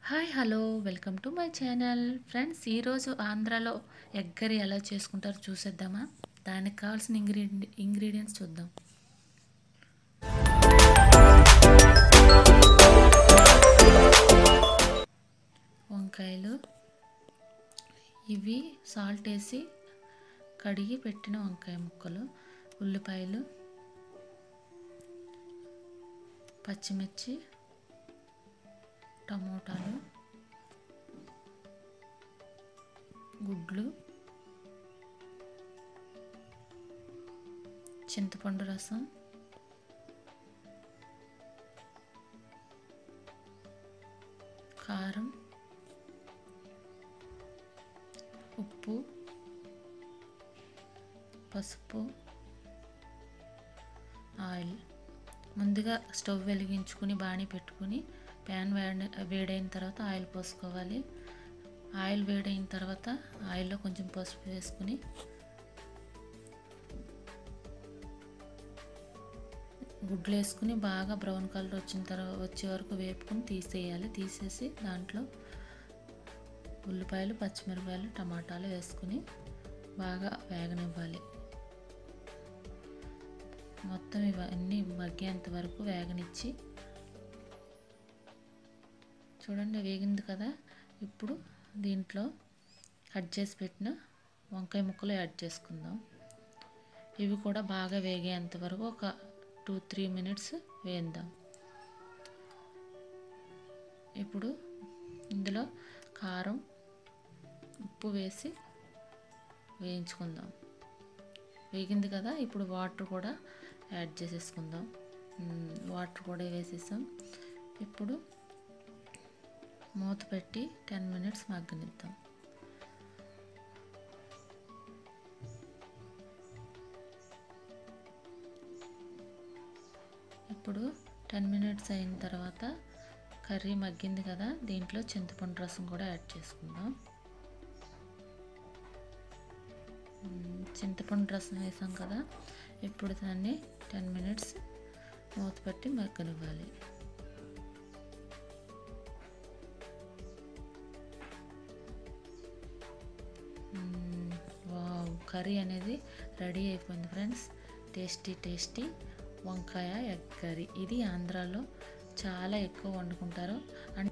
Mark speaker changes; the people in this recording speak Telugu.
Speaker 1: hi hello welcome to my channel friends ఈరోజు ఆంధ్రాలో ఎగ్ కర్రీ ఎలా చేసుకుంటారో చూసేద్దామా దానికి కావాల్సిన ఇంగ్రీడి ఇంగ్రీడియంట్స్ చూద్దాం వంకాయలు ఇవి సాల్ట్ వేసి కడిగి పెట్టిన వంకాయ ముక్కలు ఉల్లిపాయలు పచ్చిమిర్చి టమోటాలు గుడ్లు చింతపండు రసం కారం ఉప్పు పసుపు ఆయిల్ ముందుగా స్టవ్ వెలిగించుకుని బాణీ పెట్టుకుని ప్యాన్ వేడి వేడైన తర్వాత ఆయిల్ పోసుకోవాలి ఆయిల్ వేడైన తర్వాత ఆయిల్లో కొంచెం పసుపు వేసుకుని గుడ్లు వేసుకుని బాగా బ్రౌన్ కలర్ వచ్చిన తర్వాత వచ్చే వరకు వేపుకుని తీసేయాలి తీసేసి దాంట్లో ఉల్లిపాయలు పచ్చిమిరపాయలు టమాటాలు వేసుకుని బాగా వేగనివ్వాలి మొత్తం ఇవన్నీ మగ్గేంత వరకు వేగనిచ్చి చూడండి వేగింది కదా ఇప్పుడు దీంట్లో కట్ చేసి పెట్టిన వంకాయ ముక్కలు యాడ్ చేసుకుందాం ఇవి కూడా బాగా వేగేంత వరకు ఒక టూ త్రీ మినిట్స్ వేద్దాం ఇప్పుడు ఇందులో కారం ఉప్పు వేసి వేయించుకుందాం వేగింది కదా ఇప్పుడు వాటర్ కూడా యాడ్ చేసేసుకుందాం వాటర్ కూడా వేసేసాం ఇప్పుడు మూత పెట్టి టెన్ మినిట్స్ మగ్గనిద్దాం ఇప్పుడు టెన్ మినిట్స్ అయిన తర్వాత కర్రీ మగ్గింది కదా దీంట్లో చింతపండు రసం కూడా యాడ్ చేసుకుందాం చింతపండు రసం వేసాం కదా ఇప్పుడు దాన్ని టెన్ మినిట్స్ మూత పెట్టి మగ్గనివ్వాలి వావ్ కర్రీ అనేది రెడీ అయిపోయింది ఫ్రెండ్స్ టేస్టీ టేస్టీ వంకాయ ఎగ్ కర్రీ ఇది ఆంధ్రాలో చాలా ఎక్కువ వండుకుంటారు అండ్